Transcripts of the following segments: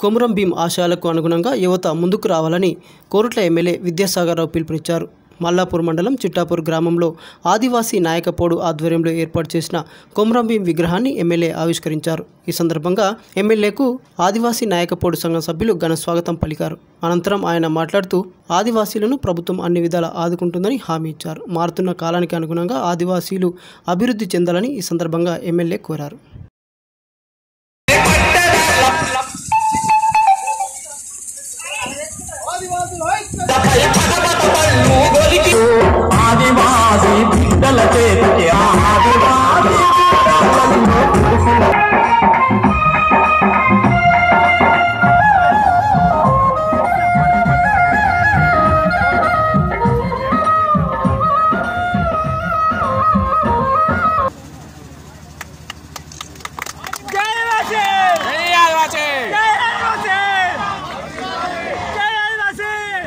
కొమురం భీం ఆశయాలకు అనుగుణంగా యువత ముందుకు రావాలని కోరుట్ల ఎమ్మెల్యే విద్యాసాగర్రావు పిలుపునిచ్చారు మల్లాపూర్ మండలం చిట్టాపూర్ గ్రామంలో ఆదివాసీ నాయకపోడు ఆధ్వర్యంలో ఏర్పాటు చేసిన కొమురం భీం విగ్రహాన్ని ఎమ్మెల్యే ఆవిష్కరించారు ఈ సందర్భంగా ఎమ్మెల్యేకు ఆదివాసీ నాయకపోడు సంఘం సభ్యులు ఘన స్వాగతం పలికారు అనంతరం ఆయన మాట్లాడుతూ ఆదివాసీలను ప్రభుత్వం అన్ని విధాలా ఆదుకుంటుందని హామీ ఇచ్చారు మారుతున్న కాలానికి అనుగుణంగా ఆదివాసీలు అభివృద్ధి చెందాలని ఈ సందర్భంగా ఎమ్మెల్యే కోరారు ఆదివాసి బిడ్డల చేతికి ఆదివాసి జై ఆదివాసీ జై ఆదివాసీ జై ఆదివాసీ జై ఆదివాసీ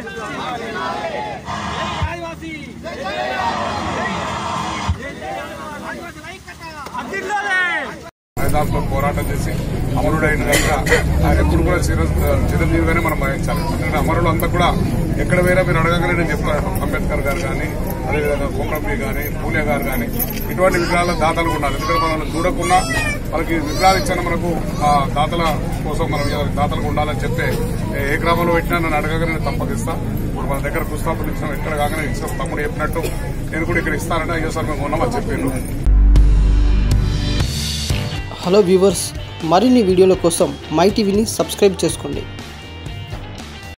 అదిలోనే దాంట్లో పోరాటం చేసి అమరుడైన కనుక ఆయన ఎప్పుడు కూడా చిర చిరంజీవిగానే మనం భావించాలి ఎందుకంటే అమరులు అంతా కూడా ఎక్కడ వేరే మీరు అడగగానే నేను చెప్తాను అంబేద్కర్ గారు కానీ అదేవిధంగా కోమరమ్మి కానీ పూలే గారు కానీ ఇటువంటి విగ్రహాల దాతలు ఉండాలి ఎందుకంటే మనం చూడకుండా వాళ్ళకి విగ్రహాలు ఇచ్చిన మనకు ఆ దాతల కోసం మనం దాతలకు ఉండాలని చెప్తే ఏ గ్రామంలో పెట్టినా నన్ను అడగగానే నేను తప్పకిస్తా ఇప్పుడు మన దగ్గర పుస్తకాలు ఇచ్చాం ఎక్కడ కాగానే ఇచ్చాం తమ్ముడు చెప్పినట్టు నేను కూడా ఇక్కడ ఇస్తానంటే అయ్యో సార్ మేము ఉన్నామని చెప్పాను హలో వ్యూవర్స్ మరిన్ని వీడియోల కోసం మై టీవీని సబ్స్క్రైబ్ చేసుకోండి